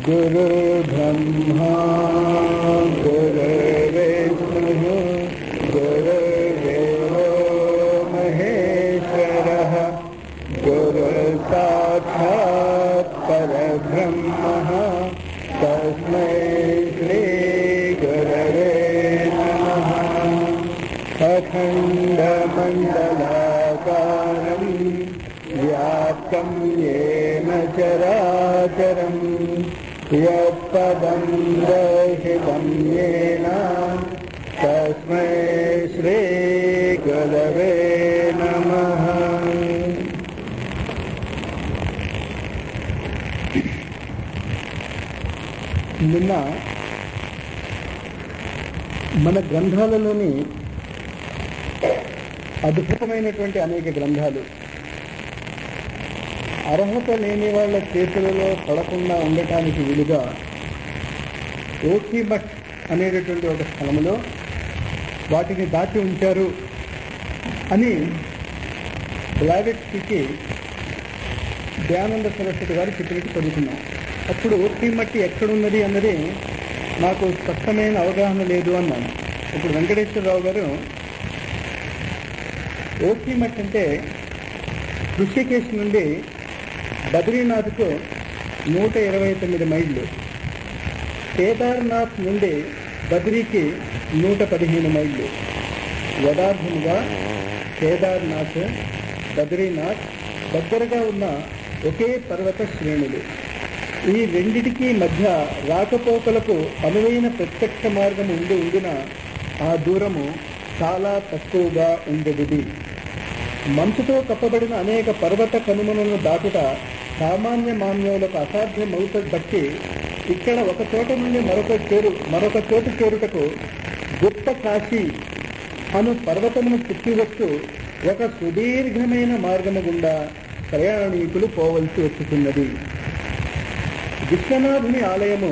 गुरुर्ब्रह्मा गुरुर्विष्णुः गुरुर्देवो महेश्वरः गुरुसाक्षात् परब्रह्मः तस्मै श्रीगुरवे नमः अखण्डमण्डलाकारम् व्याप्तं येन चराचरम् यत्पदं दर्शितं येन तस्मै श्रीगुरवे नमः నిన్న మన గ్రంథాలలోని అద్భుతమైనటువంటి అనేక గ్రంథాలు అర్హత లేని వాళ్ళ చేతులలో పడకుండా ఉండటానికి వీలుగా ఓకీమఠ్ అనేటటువంటి ఒక స్థలంలో వాటిని దాచి ఉంచారు అని బ్లావెట్స్కి దయానంద సరస్వతి గారు చెప్పినట్టు చదువుకున్నాం అప్పుడు ఓకీమట్టి ఎక్కడున్నది అన్నది నాకు స్పష్టమైన అవగాహన లేదు అన్నాను ఇప్పుడు వెంకటేశ్వరరావు గారు ఓకీమఠ్ అంటే ఋషికేశ్ నుండి బద్రీనాథ్కు నూట ఇరవై తొమ్మిది మైళ్ళు కేదార్నాథ్ నుండి బద్రీకి నూట పదిహేను మైళ్ళు యథార్థముగా కేదార్నాథ్ బద్రీనాథ్ దగ్గరగా ఉన్న ఒకే పర్వత శ్రేణులు ఈ రెండిటికి మధ్య రాకపోకలకు అనువైన ప్రత్యక్ష మార్గం ఉండి ఉండిన ఆ దూరము చాలా తక్కువగా ఉండేది మంచుతో కప్పబడిన అనేక పర్వత కనుమలను దాటుట సామాన్య మానవులకు అసాధ్యమవుత బట్టి ఇక్కడ ఒక చోట నుండి మరొక చేరు మరొక చోటు చేరుటకు గుప్త కాశీ అను పర్వతమును చుట్టివచ్చు ఒక సుదీర్ఘమైన మార్గము గుండా ప్రయాణికులు పోవలసి వచ్చుతున్నది విశ్వనాథుని ఆలయము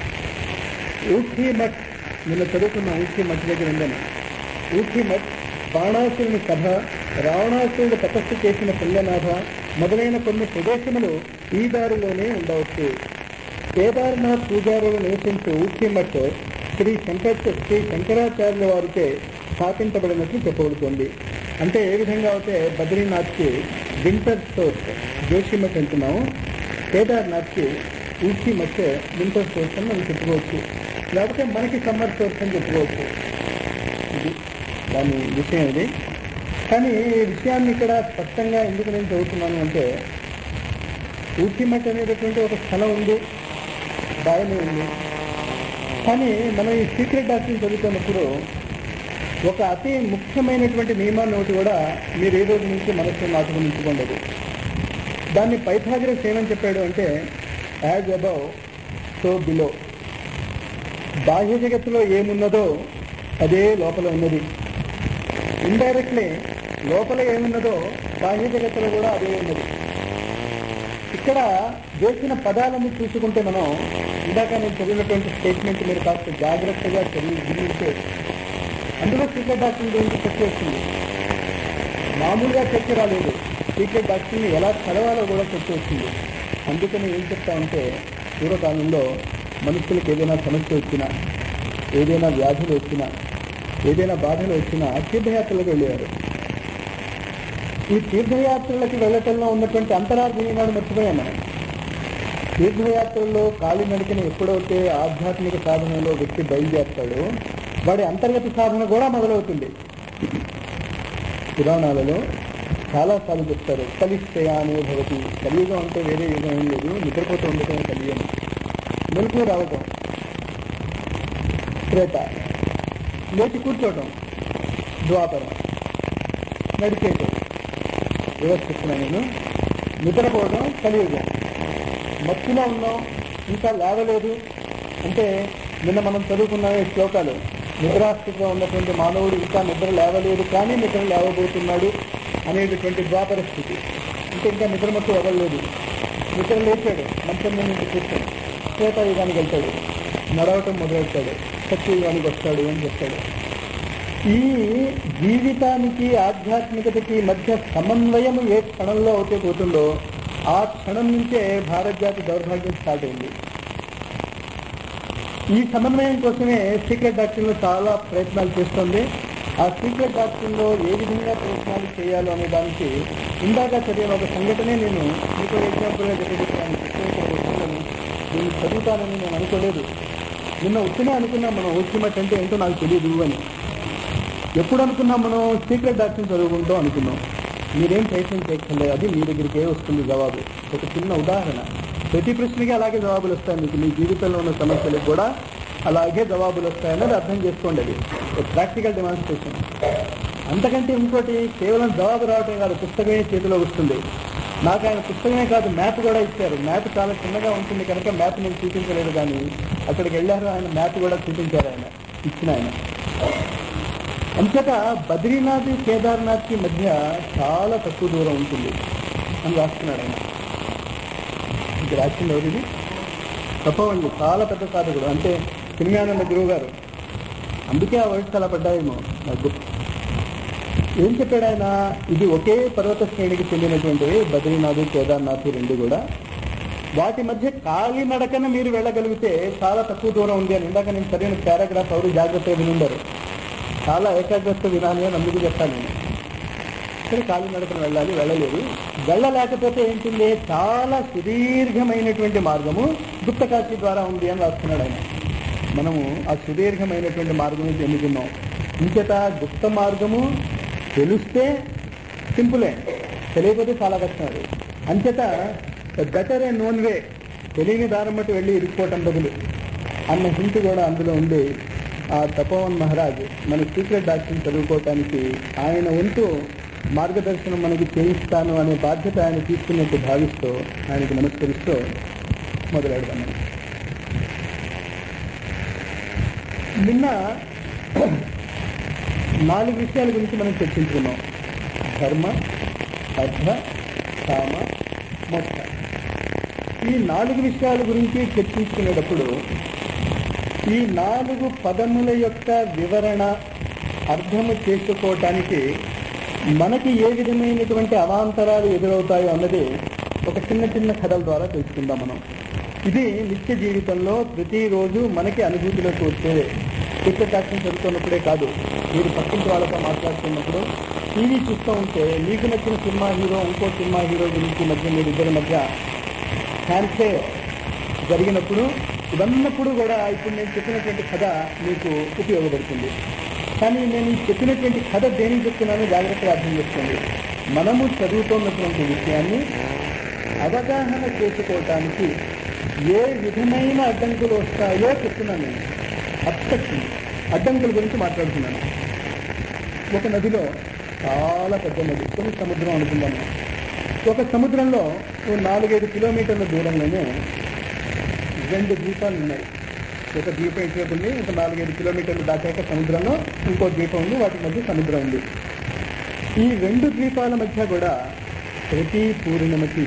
ఊఖీమఠ్ నిన్న చదువుకున్న ఊఖీమఠ్ దగ్గర ఉందని ఊఖీమఠ్ బాణాసురుని సభ రావణాసురుడు తపస్సు చేసిన పుణ్యనాథ మొదలైన కొన్ని ప్రదేశములు ఈ దారిలోనే ఉండవచ్చు కేదార్నాథ్ పూజారులు నివసించే ఊఖీమఠ్ శ్రీ శంకర్ శ్రీ శంకరాచార్యుల వారిచే స్థాపించబడినట్లు చెప్పబడుతుంది అంటే ఏ విధంగా అయితే బద్రీనాథ్కి వింటర్ సోర్స్ జోషిమఠ్ అంటున్నాము కేదార్నాథ్కి ఊటీ మధ్య వింటర్ సోర్స్ అని మనం చెప్పుకోవచ్చు లేకపోతే మనకి సమ్మర్ సోర్స్ అని చెప్పుకోవచ్చు ఇది దాని విషయం ఇది కానీ ఈ విషయాన్ని ఇక్కడ స్పష్టంగా ఎందుకు నేను చదువుతున్నాను అంటే ఊటీమఠ్ అనేటటువంటి ఒక స్థలం ఉంది బాగానే ఉంది కానీ మనం ఈ సీక్రెట్ డాక్టర్ని చదువుతున్నప్పుడు ఒక అతి ముఖ్యమైనటువంటి నియమాన్ని ఒకటి కూడా మీరు ఏ రోజు నుంచి మనస్సు నాటుకుని ఉంచుకోండి దాన్ని పైథాగరస్ ఏమని చెప్పాడు అంటే యాజ్ అబౌవ్ సో బిలో బాహ్య జగత్తులో ఏమున్నదో అదే లోపల ఉన్నది ఇండైరెక్ట్లీ లోపల ఏమున్నదో బాహ్య జగత్తులో కూడా అదే ఉన్నది ఇక్కడ వేసిన పదాలను చూసుకుంటే మనం ఇందాక నేను చదివినటువంటి స్టేట్మెంట్ మీరు కాస్త జాగ్రత్తగా చదివి వినిస్తే అందులో సీక్రెట్ డాక్టర్ గురించి చర్చ వస్తుంది మామూలుగా చర్చ రాలేదు సీక్రెట్ డాక్టర్ని ఎలా చదవాలో కూడా చర్చ వచ్చింది అందుకని ఏం చెప్తా ఉంటే పూర్వకాలంలో మనుషులకు ఏదైనా సమస్య వచ్చినా ఏదైనా వ్యాధులు వచ్చినా ఏదైనా బాధలు వచ్చినా తీర్థయాత్రలకు వెళ్ళేవారు ఈ తీర్థయాత్రలకి వెళ్ళటంలో ఉన్నటువంటి అంతరార్థం ఈనాడు మర్చిపోయాం మనం తీర్థయాత్రల్లో కాలినడికని ఎప్పుడైతే ఆధ్యాత్మిక సాధనలో వ్యక్తి బయలుదేరుతాడో వాడి అంతర్గత సాధన కూడా మొదలవుతుంది పురాణాలలో చాలాసార్లు చెప్తారు కలిస్తయానే భవతి కలియుగం అంటే వేరే యుగం ఏం లేదు నిద్రపోతూ ఉండటం కలియుగం మెలకు రావటం త్రేత లేచి కూర్చోవటం ద్వాపరం నడిచేయటం వ్యవస్థిస్తున్నాను నేను నిద్రపోవడం కలియుగం మత్తులో ఉన్నాం ఇంకా లేవలేదు అంటే నిన్న మనం చదువుకున్న ఈ శ్లోకాలు నిద్రాస్థితిలో ఉన్నటువంటి మానవుడు ఇంకా నిద్ర లేవలేదు కానీ నిద్ర లేవబోతున్నాడు అనేటటువంటి ద్వాపర స్థితి అంటే ఇంకా నిద్ర మత్తు వదలలేదు నిద్ర లేచాడు మంచం మీద నుంచి కూర్చొని శ్వేతాయుగానికి వెళ్తాడు నడవటం మొదలెడతాడు సత్యయుగానికి వస్తాడు అని చెప్తాడు ఈ జీవితానికి ఆధ్యాత్మికతకి మధ్య సమన్వయం ఏ క్షణంలో అయితే పోతుందో ఆ క్షణం నుంచే భారత జాతి దౌర్భాగ్యం స్టార్ట్ అయింది ఈ సమన్వయం కోసమే సీక్రెట్ డాక్టర్లు చాలా ప్రయత్నాలు చేస్తుంది ఆ సీక్రెట్ డాక్టర్లో ఏ విధంగా ప్రయత్నాలు చేయాలో అనే దానికి ఇందాక చదివిన ఒక సంఘటనే నేను మీకు ఎగ్జాంపుల్గా చెప్పేసాను నేను చదువుతానని నేను అనుకోలేదు నిన్న వచ్చినా అనుకున్నా మనం వచ్చినట్టు అంటే ఏంటో నాకు తెలియదు అని ఎప్పుడు అనుకున్నాం మనం సీక్రెట్ డాక్టర్ని చదువుకుంటాం అనుకున్నాం మీరేం ప్రయత్నం చేయక్కర్లేదు అది మీ దగ్గరికే వస్తుంది జవాబు ఒక చిన్న ఉదాహరణ ప్రతి ప్రశ్నకి అలాగే జవాబులు వస్తాయి మీకు మీ జీవితంలో ఉన్న సమస్యలకు కూడా అలాగే జవాబులు వస్తాయన్నది అర్థం చేసుకోండి అది ప్రాక్టికల్ డెమాన్స్ట్రేషన్ అంతకంటే ఇంకోటి కేవలం జవాబు రావటం కాదు పుస్తకమే చేతిలో వస్తుంది నాకు ఆయన పుస్తకమే కాదు మ్యాప్ కూడా ఇచ్చారు మ్యాప్ చాలా చిన్నగా ఉంటుంది కనుక మ్యాప్ నేను చూపించలేదు కానీ అక్కడికి వెళ్ళారు ఆయన మ్యాప్ కూడా చూపించారు ఆయన ఇచ్చిన ఆయన అంతటా బద్రీనాథ్ కేదార్నాథ్కి మధ్య చాలా తక్కువ దూరం ఉంటుంది అని రాస్తున్నాడు ఆయన ఇది రాసింది ఎవరు ఇది తప్పవండి చాలా పెద్ద సాధకుడు అంటే సినిమానంద గురువు గారు అందుకే ఆ వర్డ్స్ అలా పడ్డాయేమో నాకు ఏం చెప్పాడు ఆయన ఇది ఒకే పర్వత శ్రేణికి చెందినటువంటివి బద్రీనాథ్ కేదార్నాథ్ రెండు కూడా వాటి మధ్య కాలి నడకన మీరు వెళ్ళగలిగితే చాలా తక్కువ దూరం ఉంది అని ఇందాక నేను చదివిన పారాగ్రాఫ్ ఎవరు జాగ్రత్తగా వినుండరు చాలా ఏకాగ్రత వినాలి అని అందుకు చెప్తాను నేను ఇక్కడ కాలి నడకన వెళ్ళాలి వెళ్ళలేదు వెళ్ళలేకపోతే ఏంటుంది చాలా సుదీర్ఘమైనటువంటి మార్గము గుప్తకాశి ద్వారా ఉంది అని రాస్తున్నాడు ఆయన మనము ఆ సుదీర్ఘమైనటువంటి మార్గం నుంచి ఎన్నుకున్నాం ఇంచేత గుప్త మార్గము తెలిస్తే సింపులే తెలియకపోతే చాలా కష్టం అది అంచేత బెటర్ ఏ నోన్ వే తెలియని దారం బట్టి వెళ్ళి ఇరుక్కోవటం బదులు అన్న హింట్ కూడా అందులో ఉంది ఆ తపోవన్ మహారాజ్ మన సీక్రెట్ డాక్టర్ని చదువుకోవటానికి ఆయన వంతు మార్గదర్శనం మనకి చేయిస్తాను అనే బాధ్యత ఆయన తీసుకున్నట్టు భావిస్తూ ఆయనకి నమస్కరిస్తూ మొదలెడదాం మనం. నిన్న నాలుగు విషయాల గురించి మనం చర్చించుకున్నాం ధర్మ అర్థ కామ మోక్ష ఈ నాలుగు విషయాల గురించి చర్చించుకునేటప్పుడు ఈ నాలుగు పదముల యొక్క వివరణ అర్థము చేసుకోవటానికి మనకి ఏ విధమైనటువంటి అవాంతరాలు ఎదురవుతాయో అన్నది ఒక చిన్న చిన్న కథల ద్వారా తెలుసుకుందాం మనం ఇది నిత్య జీవితంలో ప్రతిరోజు మనకి అనుభూతిలోకి వచ్చే చిత్తశాస్త్రం చదువుతున్నప్పుడే కాదు మీరు పక్కింటి వాళ్ళతో మాట్లాడుతున్నప్పుడు టీవీ చూస్తూ ఉంటే మీకు నచ్చిన సినిమా హీరో ఇంకో సినిమా హీరో గురించి మధ్య మీరు ఇద్దరి మధ్య హ్యాండ్సే జరిగినప్పుడు ఇవన్నప్పుడు కూడా ఇప్పుడు నేను చెప్పినటువంటి కథ మీకు ఉపయోగపడుతుంది కానీ నేను ఈ చెప్పినటువంటి కథ దేనికి చెప్తున్నానో జాగ్రత్తగా అర్థం చేసుకోండి మనము చదువుతున్నటువంటి విషయాన్ని అవగాహన చేసుకోవటానికి ఏ విధమైన అడ్డంకులు వస్తాయో చెప్తున్నాను నేను అబ్స్ట్రక్షన్ అడ్డంకుల గురించి మాట్లాడుతున్నాను ఒక నదిలో చాలా పెద్ద నది కొన్ని సముద్రం అనుకుందాము ఒక సముద్రంలో ఓ నాలుగైదు కిలోమీటర్ల దూరంలోనే రెండు ద్వీపాలు ఉన్నాయి ఒక ద్వీపం ఇటువైపు ఉంది ఒక నాలుగైదు కిలోమీటర్లు దాటాక సముద్రంలో ఇంకో ద్వీపం ఉంది వాటి మధ్య సముద్రం ఉంది ఈ రెండు ద్వీపాల మధ్య కూడా ప్రతి పూర్ణిమకి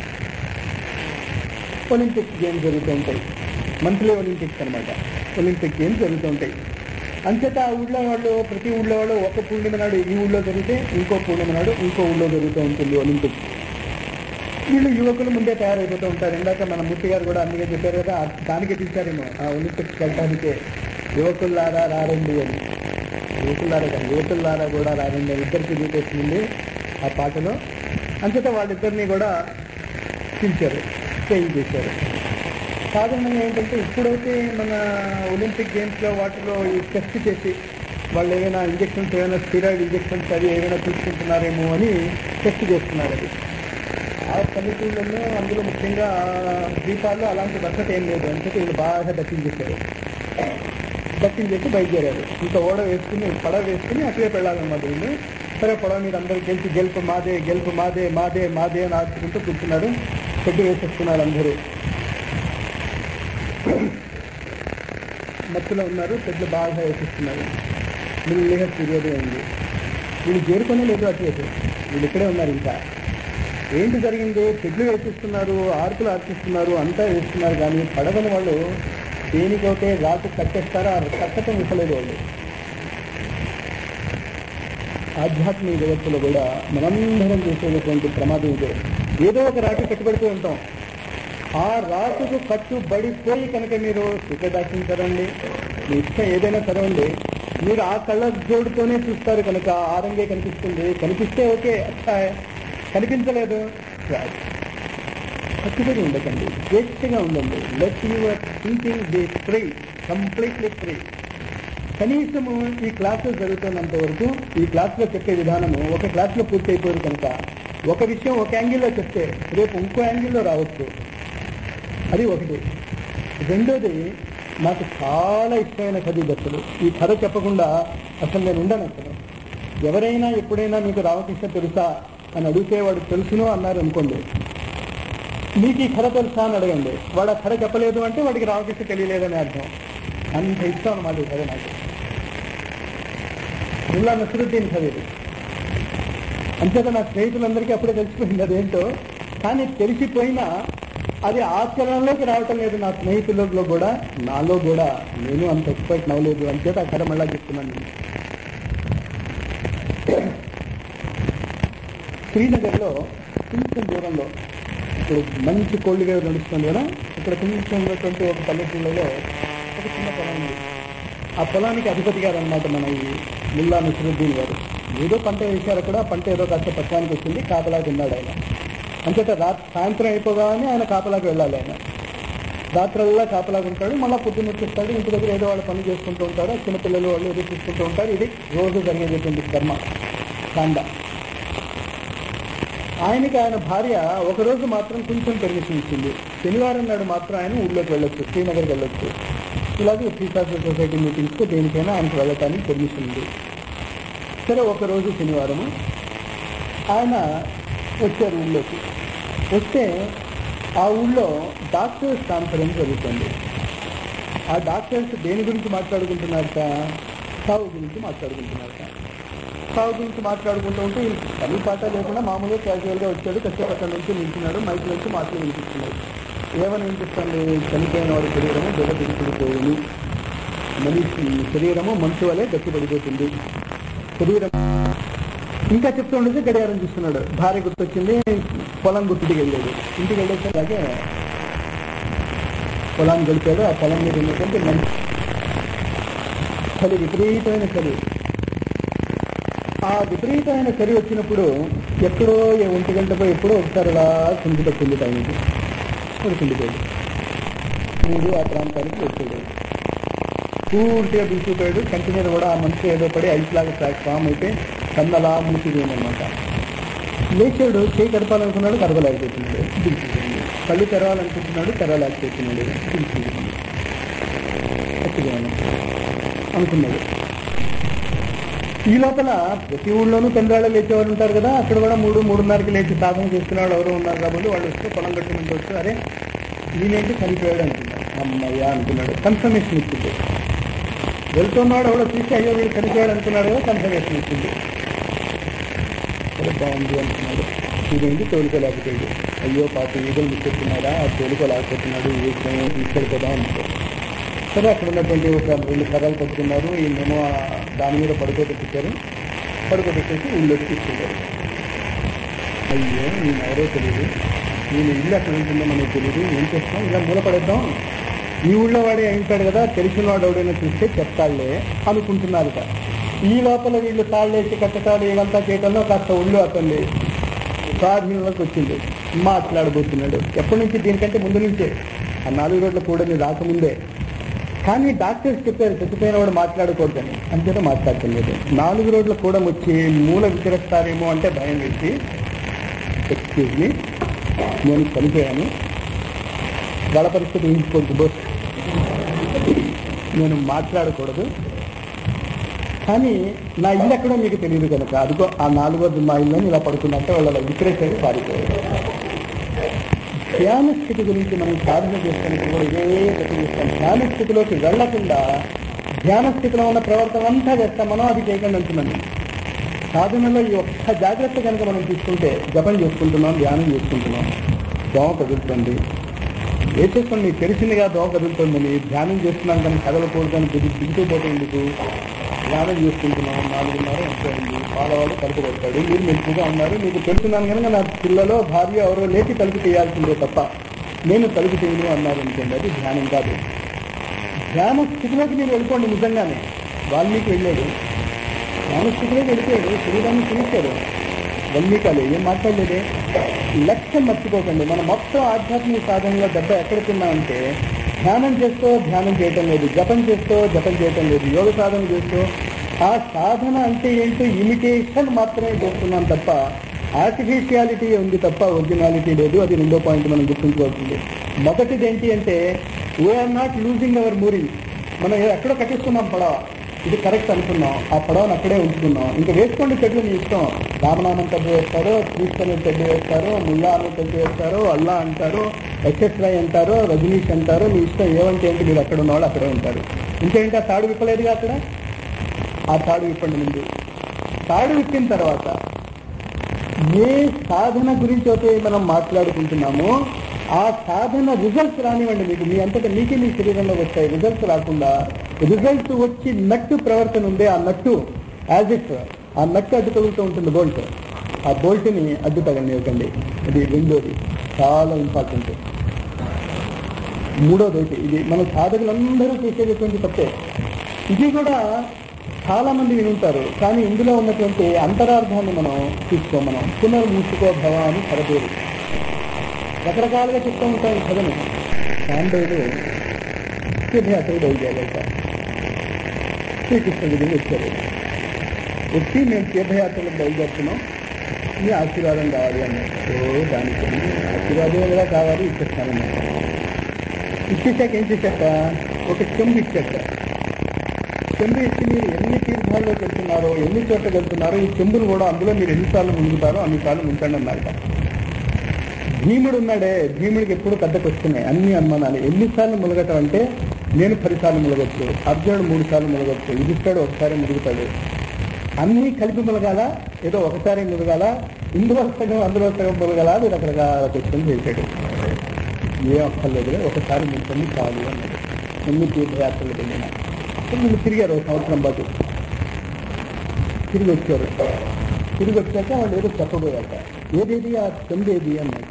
ఒలింపిక్ గేమ్స్ జరుగుతూ ఉంటాయి మంత్లీ ఒలింపిక్స్ అనమాట ఒలింపిక్ గేమ్స్ జరుగుతూ ఉంటాయి అంచేత ఆ ఊళ్ళో వాళ్ళు ప్రతి ఊళ్ళో వాళ్ళు ఒక పూర్ణిమ నాడు ఈ ఊళ్ళో జరిగితే ఇంకో పూర్ణిమ నాడు ఇంకో ఊళ్ళో జరుగుతూ ఉంటుంది ఒలింపిక్స్ వీళ్ళు యువకులు ముందే తయారైపోతూ ఉంటారు ఇందాక మన మూర్తి గారు కూడా అందుకే చెప్పారు కదా ఆ- దానికి పిలిచారేమో ఆ ఒలింపిక్స్ వెళ్ళటానికే యువకుల్లారా రారండి అని యువకుల్లారా కాదు యువకుల్లారా కూడా రారండి అని ఇద్దరికి చూపేసింది ఆ పాటలో అంచేత వాళ్ళిద్దరిని కూడా పిలిచారు చేంజ్ చేశారు సాధారణంగా ఏంటంటే ఇప్పుడైతే మన ఒలింపిక్ గేమ్స్లో వాటిలో ఈ టెస్ట్ చేసి వాళ్ళు ఏమైనా ఇంజెక్షన్స్ ఏమైనా స్టీరాయిడ్ ఇంజెక్షన్స్ అవి ఏమైనా తీసుకుంటున్నారేమో అని టెస్ట్ చేస్తున్నారు అది ఆ పల్లెటూళ్ళలో అందులో ముఖ్యంగా దీపాల్లో అలాంటి భద్రత ఏం లేదు అంటే వీళ్ళు బాగా దక్కించేశారు దక్కించేసి బయలుదేరారు ఇంకా ఓడ వేసుకుని పడవ వేసుకుని అక్కడే వెళ్ళాలన్నమాట వీళ్ళు సరే పడవ మీరు అందరూ గెలిచి గెలుపు మాదే గెలుపు మాదే మాదే మాదే అని ఆడుకుంటూ కూర్చున్నారు చెట్టు వేసేస్తున్నారు అందరూ మత్తులో ఉన్నారు చెట్లు బాగా వేసేస్తున్నారు మెల్లిగా సూర్యోదయం ఉంది వీళ్ళు చేరుకునే లేదు అటు ఇటు. వీళ్ళు ఇక్కడే ఉన్నారు ఇంకా ఏంటి జరిగింది చెట్లు వేసిస్తున్నారు ఆర్కులు ఆర్పిస్తున్నారు అంతా వేస్తున్నారు కానీ పడవని వాళ్ళు దేనికైతే రాటు కట్టేస్తారో ఆ కట్టటం ఇవ్వలేదు వాళ్ళు ఆధ్యాత్మిక జగత్తులో కూడా మనందరం చేసేటటువంటి ప్రమాదం ఇదే ఏదో ఒక రాటు కట్టుబడితూ ఉంటాం ఆ రాసుకు కట్టుబడిపోయి కనుక మీరు సీక్రెట్ యాక్షన్ చదవండి మీ ఇష్టం ఏదైనా చదవండి మీరు ఆ కళ్ళ జోడుతోనే చూస్తారు కనుక ఆ రంగే కనిపిస్తుంది కనిపిస్తే ఓకే అచ్చా కనిపించలేదు right. కట్టుబడి ఉండకండి స్వేచ్ఛగా ఉండండి let your thinking be free completely free కనీసము ఈ క్లాసులు జరుగుతున్నంత వరకు ఈ క్లాస్లో చెప్పే విధానము ఒక క్లాస్లో పూర్తి అయిపోయింది కనుక ఒక విషయం ఒక యాంగిల్లో చెప్తే రేపు ఇంకో యాంగిల్లో రావచ్చు అది ఒకటి రెండోది నాకు చాలా ఇష్టమైన కథ ఇది అసలు ఈ కథ చెప్పకుండా అసలు నేను ఉండను అసలు ఎవరైనా ఎప్పుడైనా మీకు రామకృష్ణ తెలుసా అని అడిగితే వాడు తెలుసును అన్నారు అనుకోండి మీకు ఈ కథ తెలుసా అని అడగండి వాడు ఆ కథ చెప్పలేదు అంటే వాడికి రామకృష్ణ తెలియలేదని అర్థం అంత ఇష్టం అన్నమాట ఈ కథ నాకు ముల్లా నసరుద్దీన్ కథ ఇది అంతేత నా స్నేహితులందరికీ అప్పుడే తెలిసిపోయింది అదేంటో కానీ తెలిసిపోయినా అది ఆచరణలోకి రావటం లేదు నా స్నేహితులలో కూడా నాలో కూడా నేను అంత ఎక్స్పర్ట్ నవ్వలేదు అంచేత ఆ కథ మళ్ళా చెప్తున్నాను నేను శ్రీనగర్లో కొంచెం దూరంలో ఇప్పుడు మంచి కోల్డ్ వేవ్ నడుస్తుంది కదా ఇక్కడ కొంచెం ఉన్నటువంటి ఒక పల్లెటూళ్ళలో ఒక చిన్న పొలం ఉంది ఆ పొలానికి అధిపతి గారు అనమాట మన ఈ ముల్లా నసరుద్దీన్ గారు ఏదో పంట వేశారు అక్కడ పంట ఏదో కాస్త పక్కడానికి వచ్చింది కాపలాకి ఉన్నాడు ఆయన అంచేత రాత్రి సాయంత్రం అయిపోగానే ఆయన కాపలాకి వెళ్ళాలి ఆయన రాత్రల్లా కాపలాగా ఉంటాడు మళ్ళీ పొద్దున్న వచ్చేస్తాడు ఇంటి దగ్గర ఏదో వాళ్ళు పని చేసుకుంటూ ఉంటాడు చిన్నపిల్లలు వాళ్ళు ఏదో చూసుకుంటూ ఉంటారు ఇది రోజు జరిగేటటువంటి కర్మ కాండ ఆయనకి ఆయన భార్య ఒకరోజు మాత్రం కొంచెం పర్మిషన్ ఇచ్చింది శనివారం నాడు మాత్రం ఆయన ఊళ్ళోకి వెళ్ళొచ్చు శ్రీనగర్కి వెళ్ళొచ్చు ఇలాగే శ్రీశాస్త్ర సొసైటీ మీటింగ్స్కి దేనికైనా ఆయనకు వెళ్ళటానికి పర్మిషన్ ఉంది సరే ఒకరోజు శనివారము ఆయన వచ్చారు ఊళ్ళోకి వస్తే ఆ ఊళ్ళో డాక్టర్స్ కాన్ఫరెన్స్ జరుగుతుంది ఆ డాక్టర్స్ దేని గురించి మాట్లాడుకుంటున్నారట సాగు గురించి మాట్లాడుకుంటున్నారట సాగు గురించి మాట్లాడుకుంటూ ఉంటే వీళ్ళకి పని పాట లేకుండా మామూలుగా క్యాజువల్గా వచ్చాడు కష్టపట్ల నుంచి నిల్చున్నాడు మైక్ నుంచి మాటలు వినిపిస్తున్నాడు ఏమని వినిపిస్తుంది చనిపోయిన వాడి శరీరము దెబ్బ తిరిగిపోయింది మనిషి శరీరము మంచు వలె గట్టిపడిపోతుంది శరీరం ఇంకా చెప్తూ ఉండేది గడియారం చూస్తున్నాడు భార్య గుర్తొచ్చింది పొలం గుర్తుడికి వెళ్ళాడు ఇంటికి వెళ్ళేసరికి పొలాన్ని గడిపాడు ఆ పొలం మీద ఉన్నటువంటి మంచి చలి విపరీతమైన చలి ఆ విపరీతమైన చలి వచ్చినప్పుడు ఎక్కడో ఏ ఒంటి గంటపై ఎప్పుడో ఒకసారి అలా కుంగి పట్టింది టైంకి పడుకుండిపోయాడు మూడు ఆ ప్రాంతానికి వచ్చాడు పూర్తిగా బిగిసిపోయాడు కంటి మీద కూడా ఆ మంచి ఏదో పడి ఐస్ లాగా ట్రాక్ ఫామ్ అయితే కన్నలా మూసిపోయిందనమాట లేచాడు చేయి కడపాలనుకున్నాడు కడపలేకపోతున్నాడు బిగిసిపోయింది కళ్ళు తెరవాలనుకుంటున్నాడు తెరవలేకపోతున్నాడు బిగిసిపోయింది గట్టిగాను అనుకున్నాడు ఈ లోపల ప్రతి ఊళ్ళోనూ పెందరాళ్ళు లేచేవాళ్ళు ఉంటారు కదా అక్కడ కూడా మూడు మూడున్నరకి లేచి సాధన చేస్తున్నవాళ్ళు ఎవరు ఉన్నారు కాబట్టి వాళ్ళు వస్తే పొలం కట్టుకుంటూ వస్తే అరే ఈయనేంటి చనిపోయాడు అనుకున్నాడు అమ్మయ్య అనుకున్నాడు కన్ఫర్మేషన్ ఇచ్చింది వెళ్తున్నాడు ఎవడో చూసి అయ్యో వీడు చనిపోయాడు అనుకున్నాడు కదా కన్ఫర్మేషన్ ఇచ్చింది సరే బాగుంది అనుకున్నాడు ఇదేంటి తోలుకోలేకపోయాడు అయ్యో పాప ఈగలు ముచ్చెత్తున్నాడా ఆ తోలుకోలేకపోతున్నాడు ఈశ్వరం తీసుకెళ్ళిపోదాం అనుకో సరే అక్కడ ఉన్నటువంటి ఒక రెండు కర్రలు పట్టుకున్నారు ఈయనేమో ఆ దాని మీద పడుకోబెట్టించారు పడుకోబెట్టేసి ఊళ్ళోకి తీసుకెళ్ళారు అయ్యో నేను ఎవరో తెలియదు నేను ఇల్లు అక్కడ ఉంటుందో మనకు తెలియదు ఏం చేస్తాం ఇలా మూలపడేద్దాం ఈ ఊళ్ళో వాడే ఉంటాడు కదా తెలిసిన వాడు ఎవడైనా చూస్తే చెప్తాడులే అనుకుంటున్నారుట ఈ లోపల వీళ్ళు తాళ్ళేసి కట్టటాలు ఇవంతా చేయటంలో కాస్త ఒళ్ళు అతన్ని స్వాధీనంలోకి వచ్చింది మాట్లాడబోతున్నాడు ఎప్పటి నుంచి దీనికంటే ముందు నుంచే ఆ నాలుగు రోజుల కూడని రాకముందే కానీ డాక్టర్స్ చెప్పారు చచ్చిపోయిన వాడు మాట్లాడకూడదని అంతేత మాట్లాడటం లేదు నాలుగు రోజుల కూడా వచ్చి మూల విసిరేస్తారేమో అంటే భయం వేసి ఎక్స్క్యూజ్ మీ నేను చనిపోయాను వాళ్ళ పరిస్థితి ఊహించుకోవద్దు బోస్ నేను మాట్లాడకూడదు కానీ నా ఇల్లు ఎక్కడో మీకు తెలియదు కనుక అదిగో ఆ నాలుగో మా ఇల్లు ఇలా పడుకున్నట్టే వాళ్ళ విసిరేసారి పారిపోయారు ధ్యాన స్థితి గురించి మనం సాధన చేస్తున్నప్పుడు కూడా ఇదే ప్రతి చేస్తాం ధ్యాన స్థితిలోకి వెళ్లకుండా ధ్యాన స్థితిలో ఉన్న ప్రవర్తన అంతా చేస్తాం మనం అది చేయకుండా ఉంటున్నాను సాధనలో ఈ ఒక్క జాగ్రత్త కనుక మనం తీసుకుంటే జపం చేసుకుంటున్నాం ధ్యానం చేసుకుంటున్నాం దోమ కదులుతుంది ఏ చేసుకోండి మీకు తెలిసిందిగా దోమ కదులుతుందని ధ్యానం చేస్తున్నాం కానీ కదలకూడదని దిగి దిగుతూ ఎందుకు ధ్యానం చేసుకుంటున్నాం నాలుగున్నర అయిపోయింది పాలవాడు తలుపు కొట్టాడు మీరు మెలుపుగా ఉన్నారు మీకు తెలుసున్నాను కనుక నా పిల్లలో భార్య ఎవరో లేచి తలుపు తీయాల్సిందే తప్ప నేను తలుపు చేయను అన్నారు అనుకోండి అది ధ్యానం కాదు ధ్యాన స్థితిలోకి మీరు వెళ్ళిపోండి నిజంగానే వాల్మీకి వెళ్ళాడు ధ్యాన స్థితిలోకి వెళ్ళిపోయాడు శరీరాన్ని చూశాడు వాల్మీకాలు ఏం మాట్లాడలేదే లక్ష్యం మర్చిపోకండి మనం మొత్తం ఆధ్యాత్మిక సాధనలో దెబ్బ ఎక్కడ తిన్నామంటే ధ్యానం చేస్తూ ధ్యానం చేయటం లేదు జపం చేస్తూ జపం చేయటం లేదు యోగ సాధన చేస్తూ ఆ సాధన అంటే ఏంటో ఇమిటేషన్ మాత్రమే చేస్తున్నాం తప్ప ఆర్టిఫిషియాలిటీ ఉంది తప్ప ఒరిజినాలిటీ లేదు అది రెండో పాయింట్ మనం గుర్తుంచుకోవాల్సింది మొదటిది ఏంటి అంటే we are not losing our mooring మనం ఎక్కడో కట్టిస్తున్నాం పడవ ఇది కరెక్ట్ అనుకున్నాం ఆ పడవను అక్కడే ఉంచుకున్నాం ఇంకా వేసుకోండి చెట్లు మీ ఇష్టం రామనామం తెడ్డు వేస్తారు క్రీస్తు తెడ్డు వేస్తారు ముల్లా అని తెడ్డు వేస్తారు అల్లా అంటారు ఎక్సెట్రా అంటారు రజనీష్ అంటారు మీ ఇష్టం ఏమంటే ఏంటి మీరు అక్కడ ఉన్నవాళ్ళు అక్కడే ఉంటారు ఇంకేంటి ఆ తాడు విప్పలేదుగా అక్కడ ఆ తాడు విప్పండి ముందు తాడు విప్పిన తర్వాత ఏ సాధన గురించి అయితే మనం మాట్లాడుకుంటున్నామో ఆ సాధన రిజల్ట్స్ రానివ్వండి మీకు మీ అంతటా మీకే మీ శరీరంలో వస్తాయి రిజల్ట్స్ రాకుండా రిజల్ట్స్ వచ్చి నట్టు ప్రవర్తన ఉందే ఆ నట్టు యాజ్ ఇట్ ఆ నట్టు అడ్డు తగులుతూ ఉంటుంది బోల్ట్ ఆ బోల్ట్ని అడ్డు తగలనివ్వకండి ఇది రెండోది చాలా ఇంపార్టెంట్ మూడోది ఒకటి ఇది మన సాధకులందరూ చేసేటటువంటి తప్పే ఇది కూడా చాలా మంది వినుంటారు కానీ ఇందులో ఉన్నటువంటి అంతరార్థాన్ని మనం తీసుకో మనం పునర్మూసుకో భవ అని కరపేరు రకరకాలుగా చెప్తూ ఉంటాం ఈ కథను సాంబేడు తీర్థయాత్రలు బయలుదేరాక శ్రీకృష్ణ దగ్గర వచ్చారు వచ్చి మేము తీర్థయాత్రలకు బయలుదేరుతున్నాం మీ ఆశీర్వాదం కావాలి అన్నారు సో దానికి ఆశీర్వాదం కూడా కావాలి ఇచ్చేస్తానన్నారు ఇచ్చేసాక ఏం చేశాక ఒక చెంబు ఇచ్చాక చెంబు ఇచ్చి మీరు ఎన్ని తీర్థాల్లోకి వెళ్తున్నారో ఎన్ని చోట్ల వెళ్తున్నారో ఈ చెంబును కూడా అందులో మీరు ఎన్నిసార్లు మునుగుతారో అన్నిసార్లు ముంచండి అన్నారట భీముడు ఉన్నాడే భీముడికి ఎప్పుడు పెద్దకు వస్తున్నాయి అన్ని అనుమానాలు ఎన్నిసార్లు ములగటం అంటే నేను పదిసార్లు ములగొచ్చు అర్జునుడు మూడు సార్లు ములగొచ్చు యుధిష్ఠుడు ఒకసారి ములుగుతాడు అన్నీ కలిపి ములగాల ఏదో ఒకసారి ములగాల ఇందులో సగం అందులో సగం ములగాల అది రకరకాల క్వశ్చన్ చేశాడు ఏం అక్కర్లేదు ఒకసారి ముంచండి చాలు అన్నాడు ఎన్ని తీర్థయాత్రలు వెళ్ళినా అప్పుడు వీళ్ళు తిరిగారు ఒక సంవత్సరం పాటు తిరిగి వచ్చారు తిరిగి వచ్చాక వాళ్ళు ఏదో చెప్పబోయాక ఏదేది ఆ చెందేది అన్నాక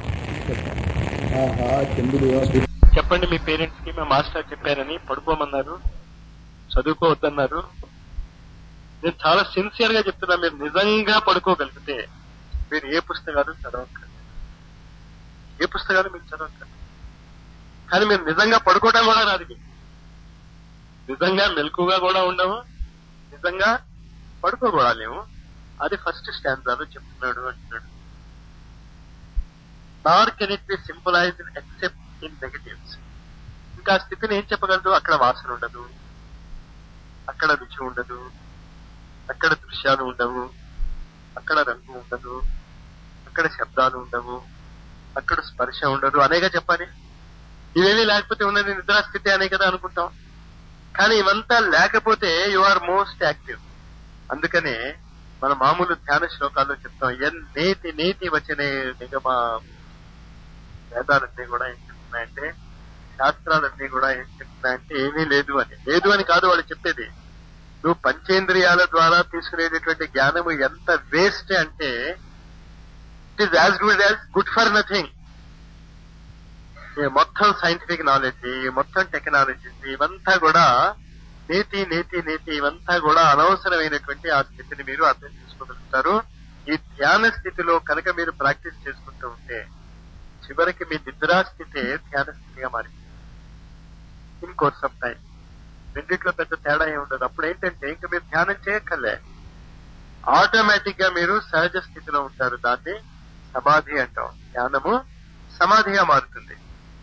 ఆహా చెందుడు చెప్పండి మీ పేరెంట్స్ కి మా మాస్టర్ చెప్పారని పడుకోమన్నారు చదువుకోవద్దన్నారు నేను చాలా సిన్సియర్ గా చెప్తున్నా మీరు నిజంగా పడుకోగలిగితే మీరు ఏ పుస్తకాలు చదవక్కర్లేదు ఏ పుస్తకాలు మీరు చదవక్కర్లేదు కానీ మీరు నిజంగా పడుకోవడం కూడా రాదు మీకు నిజంగా మెలకుగా కూడా ఉండవు నిజంగా పడుకో కూడా లేవు అది ఫస్ట్ స్టాండర్డ్ చెప్తున్నాడు అంటున్నాడు nor can it be simplify except in negatives ఇంకా ఆ స్థితిని ఏం చెప్పగలదు అక్కడ వాసన ఉండదు అక్కడ రుచి ఉండదు అక్కడ దృశ్యాలు ఉండవు అక్కడ రంగు ఉండదు అక్కడ శబ్దాలు ఉండవు అక్కడ స్పర్శ ఉండదు అనేగా చెప్పాలి ఇవేమీ లేకపోతే ఉన్నది నిద్రా స్థితి అనే కదా అనుకుంటాం కానీ ఇవంతా లేకపోతే యు ఆర్ మోస్ట్ యాక్టివ్ అందుకనే మన మామూలు ధ్యాన శ్లోకాల్లో చెప్తాం ఎన్ నేతి నేతి వచనే నిగమ వేదాలన్నీ కూడా ఏం చెప్తున్నాయంటే శాస్త్రాలన్నీ కూడా ఏం చెప్తున్నాయంటే ఏమీ లేదు అని లేదు అని కాదు వాళ్ళు చెప్పేది నువ్వు పంచేంద్రియాల ద్వారా తీసుకునేటటువంటి జ్ఞానము ఎంత వేస్ట్ అంటే it is as good as good for nothing ఈ మొత్తం సైంటిఫిక్ నాలెడ్జ్ ఈ మొత్తం టెక్నాలజీస్ ఇవంతా కూడా నేతి నేతి నేతి ఇవంతా కూడా అనవసరమైనటువంటి ఆ స్థితిని మీరు అర్థం చేసుకోగలుగుతారు ఈ ధ్యాన స్థితిలో కనుక మీరు ప్రాక్టీస్ చేసుకుంటూ ఉంటే చివరికి మీ నిద్రా స్థితి ధ్యాన స్థితిగా మారింది ఇన్ కోర్స్ ఆఫ్ టైం రెండిట్లో పెద్ద తేడా ఏమి ఉండదు అప్పుడు ఏంటంటే ఇంకా మీరు ధ్యానం చేయక్కర్లే ఆటోమేటిక్ గా మీరు సహజ స్థితిలో ఉంటారు దాన్ని సమాధి అంటాం ధ్యానము సమాధిగా మారుతుంది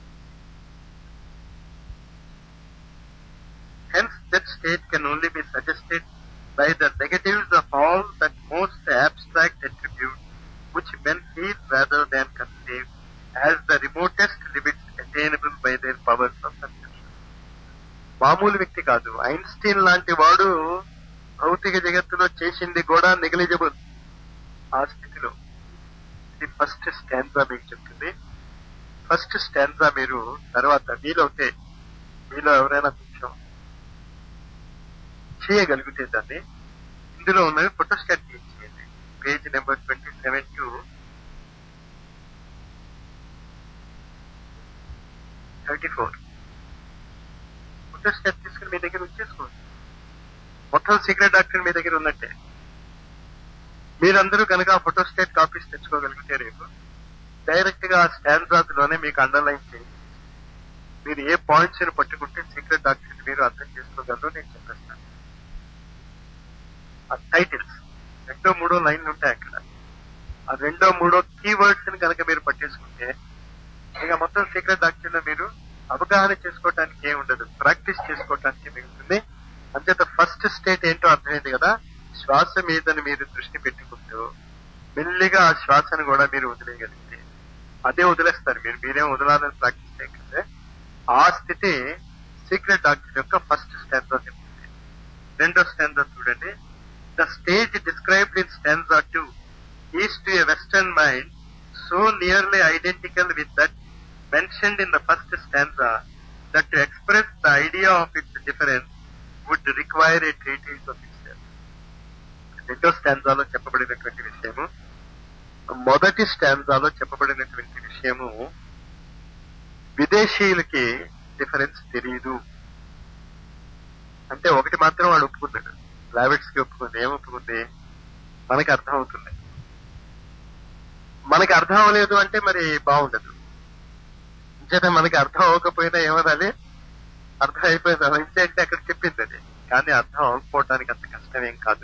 Hence, that state can only be suggested by the negatives of all that most abstract attributes which men feel rather than conceive as the remotest limits attainable by their powers of perception. మామూలు వ్యక్తి కాదు Einstein లాంటి వాడు భౌతిక జగత్తులో చేసింది కూడా negligible ఆ స్థితిలో ఇది ఫస్ట్ స్టాండ్రా మీకు చెప్తుంది ఫస్ట్ స్టాండ్రా మీరు తర్వాత వీలవుతే మీలో ఎవరైనా కొంచెం చేయగలిగితే దాన్ని ఇందులో ఉన్నవి ఫోటోస్టాట్ చేయండి page number twenty seven to thirty four photostat తీసుకుని మీ దగ్గర ఉంచేసుకోండి మొత్తం సీక్రెట్ డాక్టర్ మీ దగ్గర ఉన్నట్టే మీరందరూ కనుక ఆ ఫోటోస్టాట్ కాపీస్ తెచ్చుకోగలిగితే రేపు డైరెక్ట్ గా ఆ స్టాండ్ లోనే మీకు అండర్లైన్ చేయండి మీరు ఏ పాయింట్స్ ని పట్టుకుంటే సీక్రెట్ డాక్టర్ మీరు అర్థం చేసుకోగలరో నేను చెప్పేస్తాను ఆ టైటిల్స్ రెండో మూడో లైన్లు ఉంటాయి అక్కడ ఆ రెండో మూడో కీవర్డ్స్ ని కనుక మీరు పట్టేసుకుంటే ఇక మొత్తం సీక్రెట్ డాక్టర్ లో మీరు అవగాహన చేసుకోవటానికి ఏం ఉండదు ప్రాక్టీస్ చేసుకోవటానికి మిగులుతుంది అంచేత ఫస్ట్ స్టేట్ ఏంటో అర్థమైంది కదా శ్వాస మీదని మీరు దృష్టి పెట్టుకుంటూ మెల్లిగా ఆ శ్వాసను కూడా మీరు వదిలేయగలిగితే అదే వదిలేస్తారు మీరు మీరేం వదలాలని ప్రాక్టీస్ చేయగలిగితే ఆ స్థితి సీక్రెట్ డాక్టర్ యొక్క ఫస్ట్ స్టాండ్ చెప్తుంది రెండో స్టాండ్ చూడండి the stage described in stands two is to a western mind so nearly identical with that mentioned in the first stanza that to express the idea of its difference would require a treatise of itself. రెండో స్టాంజాలో చెప్పబడినటువంటి విషయము మొదటి స్టాంజాలో చెప్పబడినటువంటి విషయము విదేశీయులకి difference తెలియదు అంటే ఒకటి మాత్రం వాడు ఒప్పుకున్నాడు లావెట్స్ కి ఒప్పుకుంది ఏం ఒప్పుకుంది మనకి అర్థం అవుతుంది మనకి అర్థం అవ్వలేదు అంటే మరి బాగుండదు అంచేత మనకి అర్థం అవ్వకపోయినా ఏమనాలి అర్థం అయిపోయింది అంటే అంటే అక్కడ చెప్పింది అది కానీ అర్థం అవ్వకపోవడానికి అంత కష్టమేం కాదు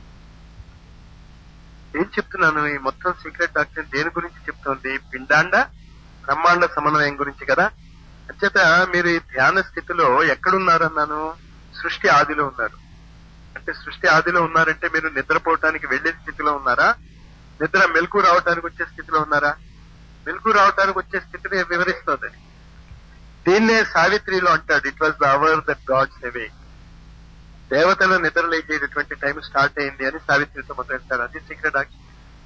ఏం చెప్తున్నాను ఈ మొత్తం సీక్రెట్ డాక్టర్ దేని గురించి చెప్తోంది పిండాండ బ్రహ్మాండ సమన్వయం గురించి కదా అంచేత మీరు ఈ ధ్యాన స్థితిలో ఎక్కడున్నారన్నాను సృష్టి ఆదిలో ఉన్నారు అంటే సృష్టి ఆదిలో ఉన్నారంటే మీరు నిద్రపోవటానికి వెళ్లే స్థితిలో ఉన్నారా నిద్ర మెలకు రావటానికి వచ్చే స్థితిలో ఉన్నారా మెలకు రావటానికి వచ్చే స్థితిని వివరిస్తుంది దీన్నే సావిత్రిలో అంటాడు it was the hour that gods awake దేవతలు నిద్ర లేచేటటువంటి టైం స్టార్ట్ అయింది అని సావిత్రితో మొదలెడతారు అది సీక్రెట్ ఆక్షన్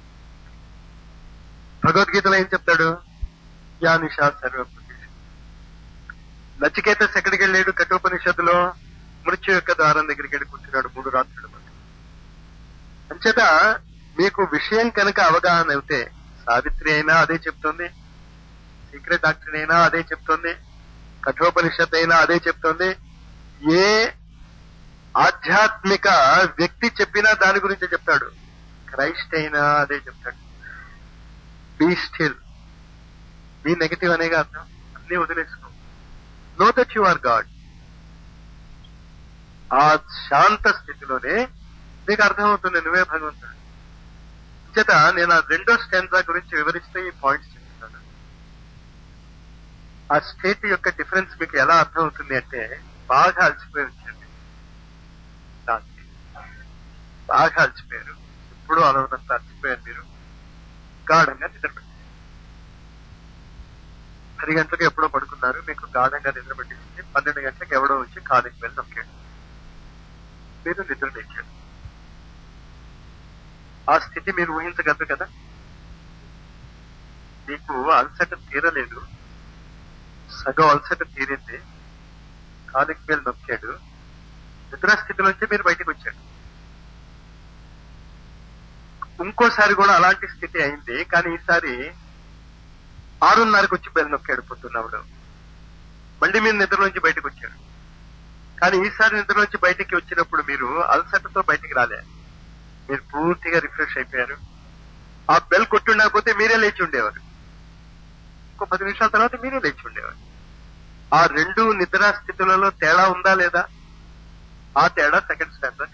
భగవద్గీతలో ఏం చెప్తాడు యా నిషా సర్వపతి నచికేతస్ ఎక్కడికి వెళ్ళాడు కఠోపనిషత్తులో మృత్యు యొక్క ద్వారం దగ్గరికి వెళ్ళి కూర్చున్నాడు మూడు రాత్రులు అంచేత మీకు విషయం కనుక అవగాహన అయితే సావిత్రి అయినా అదే చెప్తుంది సీక్రెట్ డాక్టర్ అయినా అదే చెప్తుంది కఠోపనిషత్ అయినా అదే చెప్తుంది ఏ ఆధ్యాత్మిక వ్యక్తి చెప్పినా దాని గురించి చెప్తాడు క్రైస్ట్ అయినా అదే చెప్తాడు బీ స్టిల్ బీ నెగటివ్ అనేగా అర్థం అన్ని వదిలేసుకో know that you are god ఆ శాంత స్థితిలోనే నీకు అర్థమవుతుంది నువ్వే భగవంతుడు చేత నేను ఆ రెండో స్టాండ్జా గురించి వివరిస్తూ ఈ పాయింట్స్ చెప్తున్నాను ఆ స్టేట్ యొక్క డిఫరెన్స్ మీకు ఎలా అర్థమవుతుంది అంటే బాగా అలసిపోయి వచ్చండి దానికి బాగా అలసిపోయారు ఎప్పుడూ అలవనంత అలసిపోయారు మీరు గాఢంగా నిద్రపెట్టారు పది గంటలకు ఎప్పుడో పడుకున్నారు మీకు గాఢంగా నిద్రపెట్టించి పన్నెండు గంటలకు ఎవడో వచ్చి కాలేజీకి వెళ్ళి నొక్కాడు మీరు నిద్ర లేచారు ఆ స్థితి మీరు ఊహించగలరు కదా మీకు అలసట తీరలేదు సగం అలసట తీరింది కాలికి వేలు నొక్కాడు నిద్రా స్థితి నుంచి మీరు బయటకు వచ్చాడు ఇంకోసారి కూడా అలాంటి స్థితి అయింది కానీ ఈసారి ఆరున్నరకు వచ్చి బెల్ నొక్కాడు పొద్దున్నప్పుడు మళ్ళీ మీరు నిద్రలోంచి బయటకు వచ్చారు కానీ ఈసారి నిద్రలోంచి బయటికి వచ్చినప్పుడు మీరు అలసటతో బయటికి రాలే మీరు పూర్తిగా రిఫ్రెష్ అయిపోయారు ఆ బెల్ కొట్టుండకపోతే మీరే లేచి ఉండేవారు ఇంకో పది నిమిషాల తర్వాత మీరే లేచి ఉండేవారు ఆ రెండు నిద్రా స్థితులలో తేడా ఉందా లేదా ఆ తేడా సెకండ్ స్టాండర్డ్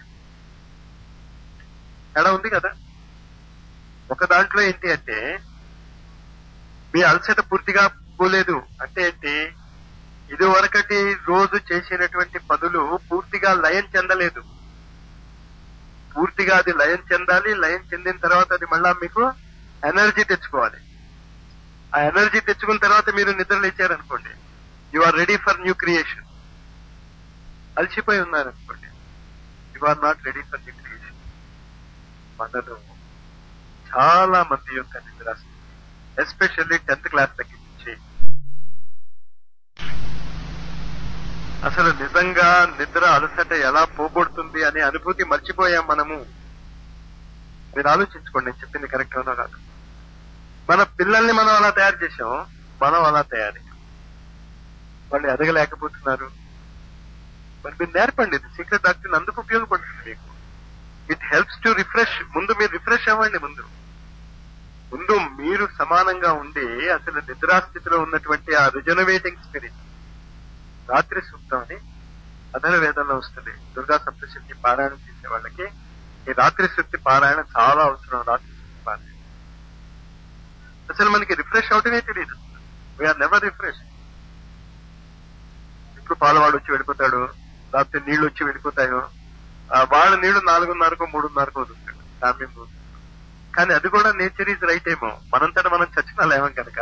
తేడా ఉంది కదా ఒక దాంట్లో ఏంటి అంటే మీ అలసట పూర్తిగా పోలేదు అంటే ఏంటి ఇది వరకటి రోజు చేసినటువంటి పనులు పూర్తిగా లయం చెందలేదు పూర్తిగా అది లయం చెందాలి లయం చెందిన తర్వాత అది మళ్ళా మీకు ఎనర్జీ తెచ్చుకోవాలి ఆ ఎనర్జీ తెచ్చుకున్న తర్వాత మీరు నిద్ర లేచారనుకోండి you are ready for new creation అలసిపోయి ఉన్నారనుకోండి you are not ready for new creation మనలో చాలా మంది యొక్క నిద్ర ఎస్పెషల్లీ టెన్త్ క్లాస్ తగ్గించి అసలు నిజంగా నిద్ర అలసట ఎలా పోగొడుతుంది అనే అనుభూతి మర్చిపోయాం మనము మీరు ఆలోచించుకోండి నేను చెప్పింది కరెక్ట్ అవునా కాదు మన పిల్లల్ని మనం అలా తయారు చేసాం మనం అలా తయారయ్యాం వాళ్ళు ఎదగలేకపోతున్నారు మరి మీరు నేర్పండి ఇది సీక్రెట్ డాక్టర్ అందుకు ఉపయోగపడుతుంది మీకు ఇట్ హెల్ప్స్ టు రిఫ్రెష్ ముందు మీరు రిఫ్రెష్ అవ్వండి ముందు ముందు మీరు సమానంగా ఉండి అసలు నిద్రాస్థితిలో ఉన్నటువంటి ఆ రిజనవేటింగ్ స్పిరిట్ రాత్రి సూక్తం అని అధర వేదంలో వస్తుంది దుర్గా సప్తశక్తి పారాయణం చేసే వాళ్ళకి ఈ రాత్రి శక్తి పారాయణ చాలా అవసరం రాత్రి శక్తి పారాయణ అసలు మనకి రిఫ్రెష్ అవటమే తెలియదు వీఆర్ నెవర్ రిఫ్రెష్ ఇప్పుడు పాలవాడు వచ్చి వెళ్ళిపోతాడు లేకపోతే నీళ్లు వచ్చి వెళ్ళిపోతాయో ఆ వాళ్ళ నీళ్లు నాలుగున్నరకు మూడున్నరకు వదులుతాడు సామ్యం వదులుతాడు. కానీ అది కూడా నేచర్ ఈజ్ రైట్ ఏమో మనంతట మనం చచ్చినా లేవం కనుక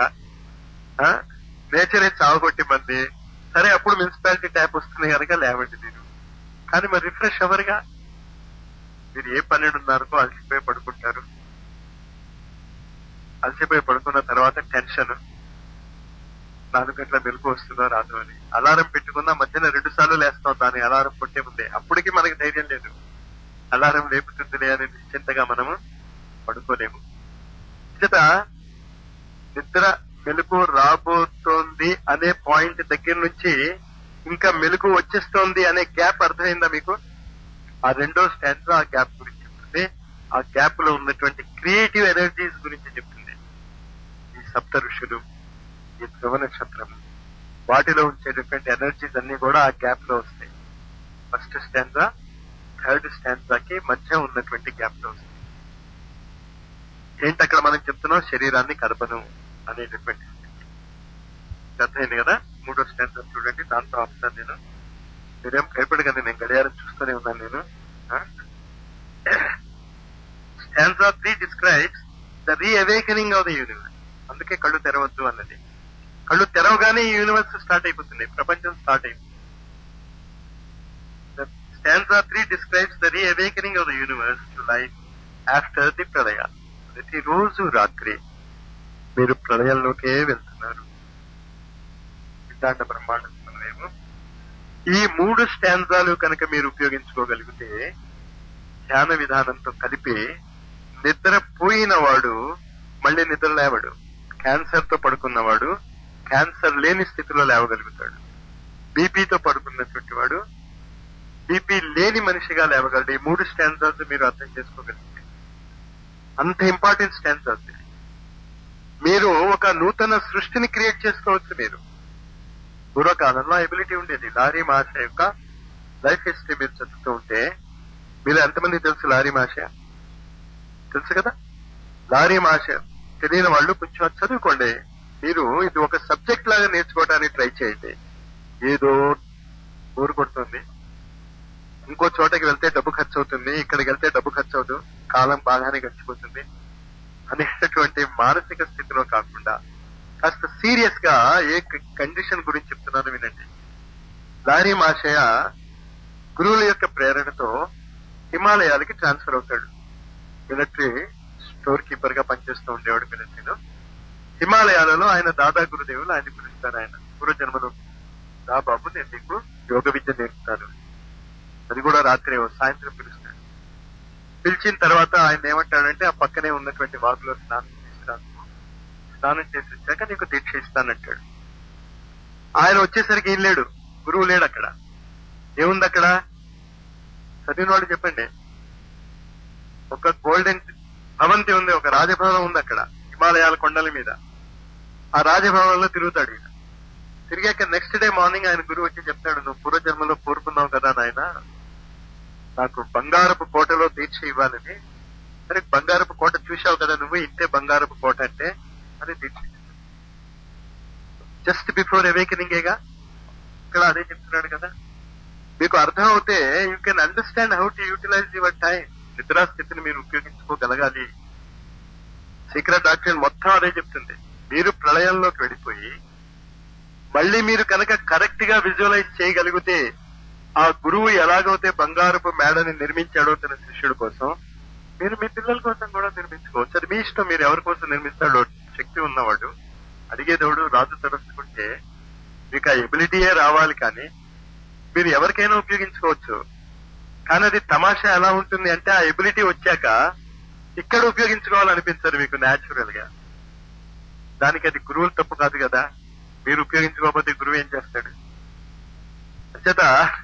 నేచరే చావగొట్టి మంది సరే అప్పుడు మున్సిపాలిటీ ట్యాప్ వస్తుంది కనుక లేవండి మీరు కానీ మరి రిఫ్రెష్ ఎవరుగా మీరు ఏ పన్నెండున్నరకు అలసిపోయి పడుకుంటారు అలసిపోయి పడుకున్న తర్వాత టెన్షన్ నాలుగు గంటల మెలకు వస్తుందో రాదు అని అలారం పెట్టుకున్న మధ్యన రెండు సార్లు లేస్తాం దాని అలారం కొట్టే ముందే అప్పటికి మనకి ధైర్యం లేదు అలారం లేపుతుందిలే అని నిశ్చింతగా మనము పడుకోలేము చేత నిద్ర మెలకు రాబోతోంది అనే పాయింట్ దగ్గర నుంచి ఇంకా మెలకు వచ్చేస్తోంది అనే గ్యాప్ అర్థమైందా మీకు ఆ రెండో స్టాండ్ ఆ గ్యాప్ గురించి చెప్తుంది ఆ గ్యాప్ లో ఉన్నటువంటి క్రియేటివ్ ఎనర్జీస్ గురించి చెప్తుంది ఈ సప్త ఋషులు ఈ ధ్రువ నక్షత్రం వాటిలో ఉంచేటటువంటి ఎనర్జీస్ అన్ని కూడా ఆ గ్యాప్ లో వస్తాయి ఫస్ట్ స్టాండ్జా థర్డ్ స్టాండ్జాకి మధ్య ఉన్నటువంటి గ్యాప్ లో వస్తాయి ఏంటి అక్కడ మనం చెప్తున్నాం శరీరాన్ని కదపను అనేటటువంటి స్థితి. అర్థమైంది కదా మూడో స్టాండ్ చూడండి దాంతో ఆపుతాను నేను మీరేం భయపడకండి నేను గడియారం చూస్తూనే ఉన్నాను నేను stands of three describes the reawakening of the universe అందుకే కళ్ళు తెరవద్దు అన్నది కళ్ళు తెరవగానే ఈ యూనివర్స్ స్టార్ట్ అయిపోతుంది ప్రపంచం స్టార్ట్ అయిపోతుంది stands of three describes the reawakening of the universe to life after the pralaya ప్రతిరోజు రాత్రి మీరు ప్రళయంలోకే వెళ్తున్నారు సిద్ధాంత బ్రహ్మాండమేమో ఈ మూడు స్టాంజాలు కనుక మీరు ఉపయోగించుకోగలిగితే ధ్యాన విధానంతో కలిపి నిద్రపోయిన వాడు మళ్ళీ నిద్ర లేవడు క్యాన్సర్ తో పడుకున్నవాడు క్యాన్సర్ లేని స్థితిలో లేవగలుగుతాడు బీపీతో పడుకున్నటువంటి వాడు బీపీ లేని మనిషిగా లేవగలడు ఈ మూడు స్టాంజాస్ మీరు అర్థం చేసుకోగలిగితే అంత ఇంపార్టెంట్ స్టాంజాస్ ఇది మీరు ఒక నూతన సృష్టిని క్రియేట్ చేసుకోవచ్చు మీరు పూర్వకాలంలో ఎబిలిటీ ఉండేది లారీ మాష యొక్క లైఫ్ హిస్టరీ మీరు చదువుతూ ఉంటే మీరు ఎంతమంది తెలుసు లారీ మాష తెలుసు కదా లారీ మాష తెలియని వాళ్ళు కొంచెం అది చదువుకోండి మీరు ఇది ఒక సబ్జెక్ట్ లాగా నేర్చుకోవడానికి ట్రై చేయండి ఏదో ఊరు కొడుతుంది ఇంకో చోటకి వెళ్తే డబ్బు ఖర్చు అవుతుంది ఇక్కడికి వెళ్తే డబ్బు ఖర్చు అవుతుంది కాలం బాగానే గడిచిపోతుంది అనేటటువంటి మానసిక స్థితిలో కాకుండా కాస్త సీరియస్ గా ఏ కండిషన్ గురించి చెప్తున్నాను వినండి లారీ మాషయ గురువుల యొక్క ప్రేరణతో హిమాలయాలకి ట్రాన్స్ఫర్ అవుతాడు మిలిటరీ స్టోర్ కీపర్ గా పనిచేస్తూ ఉండేవాడు మిలిటరీలో హిమాలయాలలో ఆయన దాదా గురుదేవులు ఆయన పిలుస్తారు ఆయన పూర్వజన్మలో దా బాబు నేను నీకు యోగ విద్య నేర్పుతాను అది కూడా రాత్రి ఓ సాయంత్రం పిలుస్తాడు పిలిచిన తర్వాత ఆయన ఏమంటాడంటే ఆ పక్కనే ఉన్నటువంటి వాగులో స్నానం చేసిరాకు స్నానం చేసి వచ్చాక నీకు దీక్ష ఇస్తానంటాడు ఆయన వచ్చేసరికి ఏం లేడు గురువు లేడు అక్కడ ఏముంది అక్కడ చదివిన వాళ్ళు చెప్పండి ఒక గోల్డెన్ భవంతి ఉంది ఒక రాజభవనం ఉంది అక్కడ హిమాలయాల కొండల మీద ఆ రాజభవనంలో తిరుగుతాడు ఈయన తిరిగాక నెక్స్ట్ డే మార్నింగ్ ఆయన గురువు వచ్చి చెప్తాడు నువ్వు పూర్వజన్మలో కోరుకున్నావు కదా నాయన నాకు బంగారపు కోటలో దీక్ష ఇవ్వాలని సరే బంగారపు కోట చూశావు కదా నువ్వు ఇంతే బంగారపు కోట అంటే అని దీక్ష జస్ట్ బిఫోర్ అవేకనింగేగా ఇక్కడ అదే చెప్తున్నాడు కదా మీకు అర్థం అవుతే you can understand how to utilise your time నిద్రా స్థితిని మీరు ఉపయోగించుకోగలగాలి సీక్రెట్ డాక్టర్ మొత్తం అదే చెప్తుంది మీరు ప్రళయంలోకి వెళ్ళిపోయి మళ్ళీ మీరు కనుక కరెక్ట్ గా విజువలైజ్ చేయగలిగితే ఆ గురువు ఎలాగైతే బంగారపు మేడని నిర్మించాడో తన శిష్యుడి కోసం మీరు మీ పిల్లల కోసం కూడా నిర్మించుకోవచ్చు అది మీ ఇష్టం మీరు ఎవరి కోసం నిర్మిస్తాడో శక్తి ఉన్నవాడు అడిగేదోడు రాజు తరచుకుంటే మీకు ఆ ఎబిలిటీయే రావాలి కానీ మీరు ఎవరికైనా ఉపయోగించుకోవచ్చు కానీ అది తమాషా ఎలా ఉంటుంది అంటే ఆ ఎబిలిటీ వచ్చాక ఇక్కడ ఉపయోగించుకోవాలనిపించదు మీకు న్యాచురల్ గా దానికి అది గురువులు తప్పు కాదు కదా మీరు ఉపయోగించుకోకపోతే గురువు ఏం చేస్తాడు అంచేత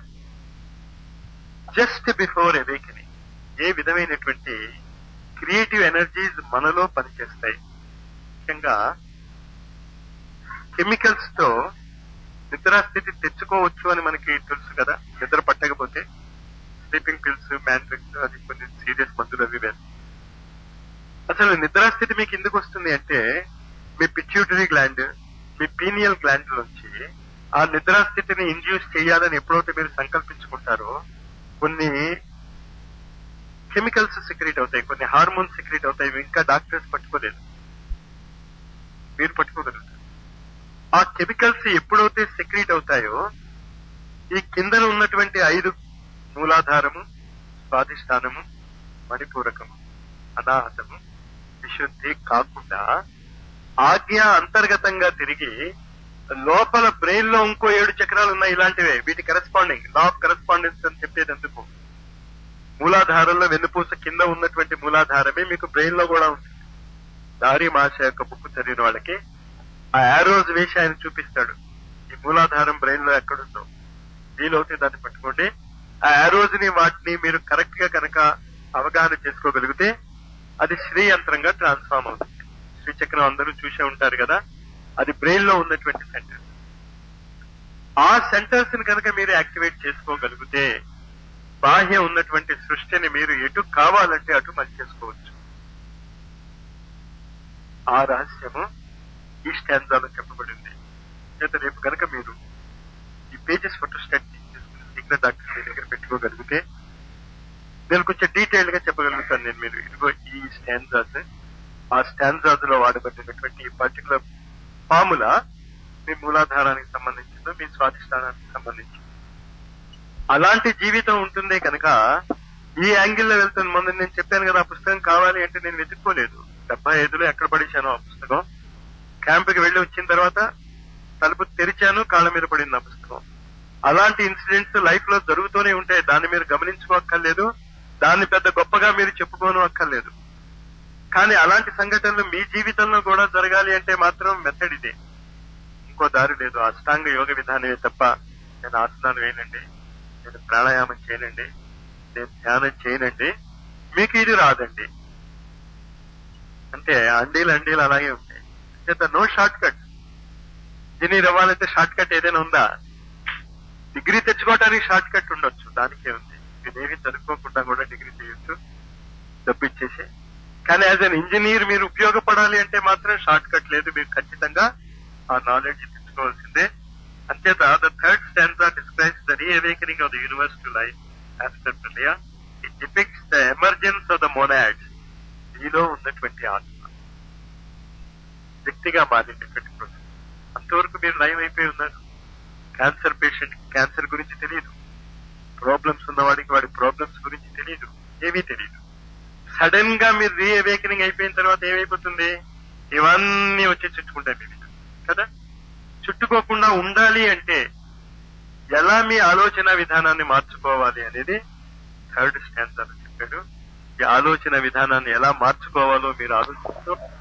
జస్ట్ బిఫోర్ అవేకనింగ్ ఏ విధమైనటువంటి క్రియేటివ్ ఎనర్జీస్ మనలో పనిచేస్తాయి ముఖ్యంగా కెమికల్స్ తో నిద్రాస్థితి తెచ్చుకోవచ్చు అని మనకి తెలుసు కదా నిద్ర పట్టకపోతే స్లీపింగ్ పిల్స్ మ్యాంట్రిక్స్ అది కొన్ని సీరియస్ మందులు అవి వేరు అసలు నిద్రాస్థితి మీకు ఎందుకు వస్తుంది అంటే మీ పిట్యూటరీ గ్లాండ్ మీ పీనియల్ గ్లాండ్ నుంచి ఆ నిద్రాస్థితిని ఇండ్యూస్ చేయాలని ఎప్పుడైతే మీరు సంకల్పించుకుంటారో కొన్ని కెమికల్స్ సెక్రెట్ అవుతాయి కొన్ని హార్మోన్స్ సెక్రెట్ అవుతాయి ఇవి ఇంకా డాక్టర్స్ పట్టుకోలేదు మీరు పట్టుకోగలుగుతారు ఆ కెమికల్స్ ఎప్పుడైతే సెక్రెట్ అవుతాయో ఈ కిందన ఉన్నటువంటి ఐదు మూలాధారము స్వాధిష్టానము మణిపూరకము అనాహతము విశుద్ధి కాకుండా ఆజ్ఞ అంతర్గతంగా తిరిగి లోపల బ్రెయిన్ లో ఇంకో ఏడు చక్రాలు ఉన్నాయి ఇలాంటివే వీటి కరెస్పాండింగ్ లా ఆఫ్ కరెస్పాండెన్స్ అని చెప్పేది ఎందుకు మూలాధారంలో వెన్నుపూస కింద ఉన్నటువంటి మూలాధారమే మీకు బ్రెయిన్ లో కూడా ఉంటుంది దారి మాష యొక్క బుక్ చదివిన వాళ్ళకి ఆ యారోజ్ వేసి ఆయన చూపిస్తాడు ఈ మూలాధారం బ్రెయిన్ లో ఎక్కడుందో వీలవుతే దాన్ని పట్టుకోండి ఆ యారోజ్ ని వాటిని మీరు కరెక్ట్ గా కనుక అవగాహన చేసుకోగలిగితే అది శ్రీ యంత్రంగా ట్రాన్స్ఫార్మ్ అవుతుంది శ్రీ చక్రం అందరూ చూసే ఉంటారు కదా అది బ్రెయిన్ లో ఉన్నటువంటి సెంటర్ ఆ సెంటర్స్ ని కనుక మీరు యాక్టివేట్ చేసుకోగలిగితే బాహ్య ఉన్నటువంటి సృష్టిని మీరు ఎటు కావాలంటే అటు మలిచేసుకోవచ్చు ఆ రహస్యము ఈ స్టాండ్జాలో చెప్పబడింది చేత రేపు కనుక మీరు ఈ పేజెస్ ఫోటో స్టాట్ చేసుకుని సీక్రెట్ డాక్టర్ మీ దగ్గర పెట్టుకోగలిగితే నేను కొంచెం డీటెయిల్ గా చెప్పగలుగుతాను నేను మీరు ఇదిగో ఈ స్టాండ్జాస్ ఆ స్టాండ్జాస్ లో వాడబడినటువంటి ఈ పర్టికులర్ ఫార్ములా మీ మూలాధారానికి సంబంధించిందో మీ స్వాధిష్టానానికి సంబంధించింది అలాంటి జీవితం ఉంటుందే కనుక ఈ యాంగిల్లో వెళ్తున్న ముందు నేను చెప్పాను కదా ఆ పుస్తకం కావాలి అంటే నేను వెతుక్కోలేదు డెబ్బై ఐదులో ఎక్కడ పడేశాను ఆ పుస్తకం క్యాంపుకి వెళ్లి వచ్చిన తర్వాత తలుపు తెరిచాను కాళ్ళ మీద పడింది ఆ పుస్తకం అలాంటి ఇన్సిడెంట్స్ లైఫ్ లో జరుగుతూనే ఉంటాయి దాన్ని మీరు గమనించుకోక్కర్లేదు దాన్ని పెద్ద గొప్పగా మీరు చెప్పుకోను అక్కర్లేదు కానీ అలాంటి సంఘటనలు మీ జీవితంలో కూడా జరగాలి అంటే మాత్రం మెథడ్ ఇదే ఇంకో దారి లేదు అష్టాంగ యోగ విధానమే తప్ప నేను ఆసనాలు వేయనండి నేను ప్రాణాయామం చేయనండి నేను ధ్యానం చేయనండి మీకు ఇది రాదండి అంటే అండీలు అండీలు అలాగే ఉంటాయి చేత నో షార్ట్ కట్ ఇంజనీర్ అవ్వాలంటే షార్ట్ కట్ ఏదైనా ఉందా డిగ్రీ తెచ్చుకోవడానికి షార్ట్ కట్ ఉండొచ్చు దానికే ఉంది మీరేమి చదువుకోకుండా కూడా డిగ్రీ చేయొచ్చు డబ్బిచ్చేసి కానీ యాజ్ అన్ ఇంజనీర్ మీరు ఉపయోగపడాలి అంటే మాత్రం షార్ట్ కట్ లేదు మీరు ఖచ్చితంగా ఆ నాలెడ్జ్ తెచ్చుకోవాల్సిందే అంచేత the third stands describes the reawakening of the universe to life after pralaya it depicts the emergence of the monads మీలో ఉన్నటువంటి ఆత్మ వ్యక్తిగా మారినటువంటి ప్రాసెస్ అంతవరకు మీరు నయం అయిపోయి ఉన్నారు క్యాన్సర్ పేషెంట్ క్యాన్సర్ గురించి తెలియదు ప్రాబ్లమ్స్ ఉన్నవాడికి వాడి ప్రాబ్లమ్స్ గురించి తెలియదు ఏమీ తెలియదు సడన్ గా మీరు రీఅవేకనింగ్ అయిపోయిన తర్వాత ఏమైపోతుంది ఇవన్నీ వచ్చి చుట్టుకుంటాయి మీ మీద కదా చుట్టుకోకుండా ఉండాలి అంటే ఎలా మీ ఆలోచన విధానాన్ని మార్చుకోవాలి అనేది థర్డ్ స్టాండ్ అని చెప్పాడు ఈ ఆలోచన విధానాన్ని ఎలా మార్చుకోవాలో మీరు ఆలోచిస్తూ